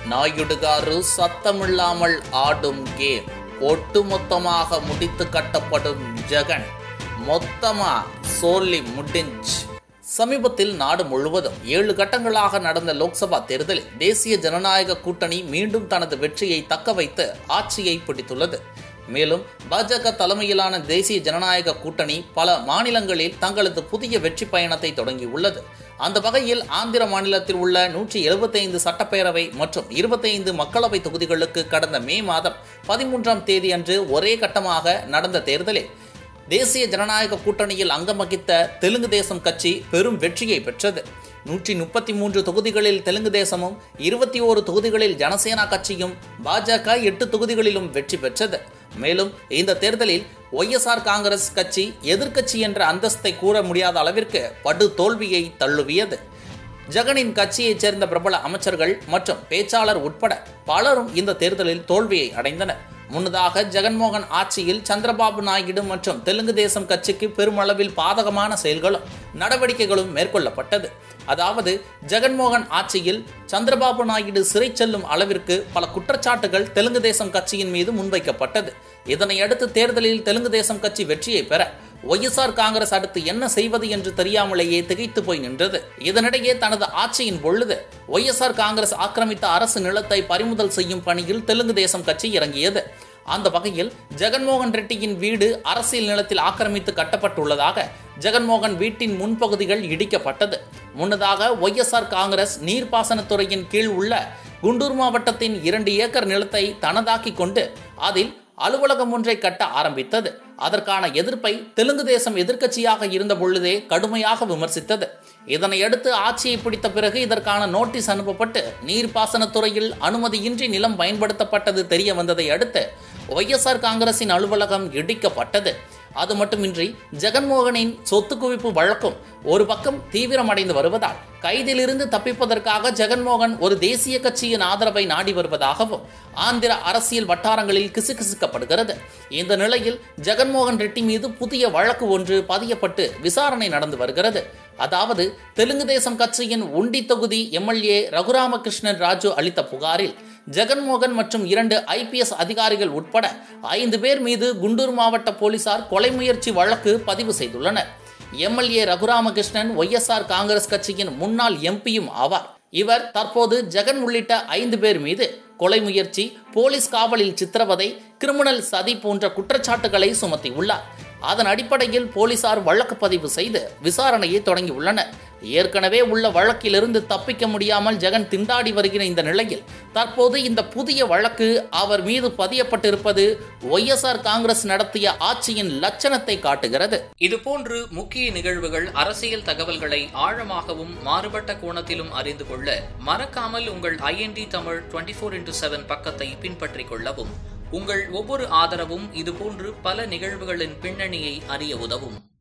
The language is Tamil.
நாயுடுகாரு சத்தமில்லாமல் ஆடும் கேம் ஒட்டுமொத்தமாக முடித்து கட்டப்படும் ஜெகன் மொத்தமா சொல்லி முடிஞ்சு சமீபத்தில் நாடு முழுவதும் ஏழு கட்டங்களாக நடந்த லோக்சபா தேர்தலில் தேசிய ஜனநாயக கூட்டணி மீண்டும் தனது வெற்றியை தக்க வைத்து ஆட்சியை பிடித்துள்ளது மேலும் பாஜக தலைமையிலான தேசிய ஜனநாயக கூட்டணி பல மாநிலங்களில் தங்களது புதிய வெற்றி பயணத்தை தொடங்கியுள்ளது அந்த வகையில் ஆந்திர மாநிலத்தில் உள்ள நூற்றி எழுபத்தைந்து சட்டப்பேரவை மற்றும் இருபத்தைந்து மக்களவை தொகுதிகளுக்கு கடந்த மே மாதம் பதிமூன்றாம் தேதி அன்று ஒரே கட்டமாக நடந்த தேர்தலில் தேசிய ஜனநாயக கூட்டணியில் அங்கம் வகித்த தெலுங்கு தேசம் கட்சி பெரும் வெற்றியை பெற்றது நூற்றி முப்பத்தி மூன்று தொகுதிகளில் தெலுங்கு தேசமும் இருபத்தி ஓரு தொகுதிகளில் ஜனசேனா கட்சியும் பாஜக எட்டு தொகுதிகளிலும் வெற்றி பெற்றது மேலும் இந்த தேர்தலில் ஒய்எஸ்ஆர் காங்கிரஸ் கட்சி எதிர்க்கட்சி என்ற அந்தஸ்தை கூற முடியாத அளவிற்கு படு தோல்வியை தள்ளுவியது ஜெகனின் கட்சியைச் சேர்ந்த பிரபல அமைச்சர்கள் மற்றும் பேச்சாளர் உட்பட பலரும் இந்த தேர்தலில் தோல்வியை அடைந்தனர் முன்னதாக ஜெகன்மோகன் ஆட்சியில் சந்திரபாபு நாயுடு மற்றும் தெலுங்கு தேசம் கட்சிக்கு பெருமளவில் பாதகமான செயல்களும் நடவடிக்கைகளும் மேற்கொள்ளப்பட்டது அதாவது ஜெகன்மோகன் ஆட்சியில் சந்திரபாபு நாயுடு சிறை செல்லும் அளவிற்கு பல குற்றச்சாட்டுகள் தெலுங்கு தேசம் கட்சியின் மீது முன்வைக்கப்பட்டது இதனையடுத்து தேர்தலில் தெலுங்கு தேசம் கட்சி வெற்றியை பெற ஒய்எஸ்ஆர் காங்கிரஸ் அடுத்து என்ன செய்வது என்று தெரியாமலேயே திகைத்து போய் நின்றது இதனிடையே தனது ஆட்சியின் பொழுது ஒய்எஸ்ஆர் காங்கிரஸ் ஆக்கிரமித்த அரசு நிலத்தை பறிமுதல் செய்யும் பணியில் தெலுங்கு தேசம் கட்சி இறங்கியது அந்த வகையில் ஜெகன்மோகன் ரெட்டியின் வீடு அரசியல் நிலத்தில் ஆக்கிரமித்து கட்டப்பட்டுள்ளதாக ஜெகன்மோகன் வீட்டின் முன்பகுதிகள் இடிக்கப்பட்டது முன்னதாக ஒய்எஸ்ஆர் காங்கிரஸ் நீர்ப்பாசனத்துறையின் கீழ் உள்ள குண்டூர் மாவட்டத்தின் இரண்டு ஏக்கர் நிலத்தை தனதாக்கி கொண்டு அதில் அலுவலகம் ஒன்றை கட்ட ஆரம்பித்தது அதற்கான எதிர்ப்பை தெலுங்கு தேசம் எதிர்க்கட்சியாக இருந்த பொழுதே கடுமையாக விமர்சித்தது இதனையடுத்து ஆட்சியை பிடித்த பிறகு இதற்கான நோட்டீஸ் அனுப்பப்பட்டு நீர்ப்பாசனத்துறையில் அனுமதியின்றி நிலம் பயன்படுத்தப்பட்டது தெரிய வந்ததை அடுத்து ஒய்எஸ்ஆர் காங்கிரசின் அலுவலகம் இடிக்கப்பட்டது அது மட்டுமின்றி ஜெகன்மோகனின் சொத்து குவிப்பு வழக்கும் ஒரு பக்கம் தீவிரமடைந்து வருவதால் கைதிலிருந்து தப்பிப்பதற்காக ஜெகன்மோகன் ஒரு தேசிய கட்சியின் ஆதரவை நாடி வருவதாகவும் ஆந்திர அரசியல் வட்டாரங்களில் கிசுகிசுக்கப்படுகிறது இந்த நிலையில் ஜெகன்மோகன் ரெட்டி மீது புதிய வழக்கு ஒன்று பதியப்பட்டு விசாரணை நடந்து வருகிறது அதாவது தெலுங்கு தேசம் கட்சியின் உண்டி தொகுதி எம்எல்ஏ ரகுராமகிருஷ்ணன் ராஜு அளித்த புகாரில் ஜெகன்மோகன் மற்றும் இரண்டு ஐபிஎஸ் அதிகாரிகள் உட்பட ஐந்து பேர் மீது குண்டூர் மாவட்ட போலீசார் கொலை முயற்சி வழக்கு பதிவு செய்துள்ளனர் எம்எல்ஏ ரகுராமகிருஷ்ணன் ஒய்எஸ்ஆர் காங்கிரஸ் கட்சியின் முன்னாள் எம்பியும் ஆவார் இவர் தற்போது ஜெகன் உள்ளிட்ட ஐந்து பேர் மீது கொலை முயற்சி போலீஸ் காவலில் சித்திரவதை கிரிமினல் சதி போன்ற குற்றச்சாட்டுகளை சுமத்தியுள்ளார் அதன் அடிப்படையில் போலீசார் வழக்கு பதிவு செய்து விசாரணையை தொடங்கியுள்ளனர் ஏற்கனவே உள்ள வழக்கிலிருந்து தப்பிக்க முடியாமல் ஜெகன் திண்டாடி வருகிற இந்த நிலையில் தற்போது இந்த புதிய வழக்கு அவர் மீது பதியப்பட்டிருப்பது ஒய்எஸ்ஆர் காங்கிரஸ் நடத்திய ஆட்சியின் லட்சணத்தை காட்டுகிறது இதுபோன்று முக்கிய நிகழ்வுகள் அரசியல் தகவல்களை ஆழமாகவும் மாறுபட்ட கோணத்திலும் அறிந்து கொள்ள மறக்காமல் உங்கள் IND Tamil twenty four into seven பக்கத்தை பின்பற்றிக் கொள்ளவும் உங்கள் ஒவ்வொரு ஆதரவும் இதுபோன்று பல நிகழ்வுகளின் பின்னணியை அறிய உதவும்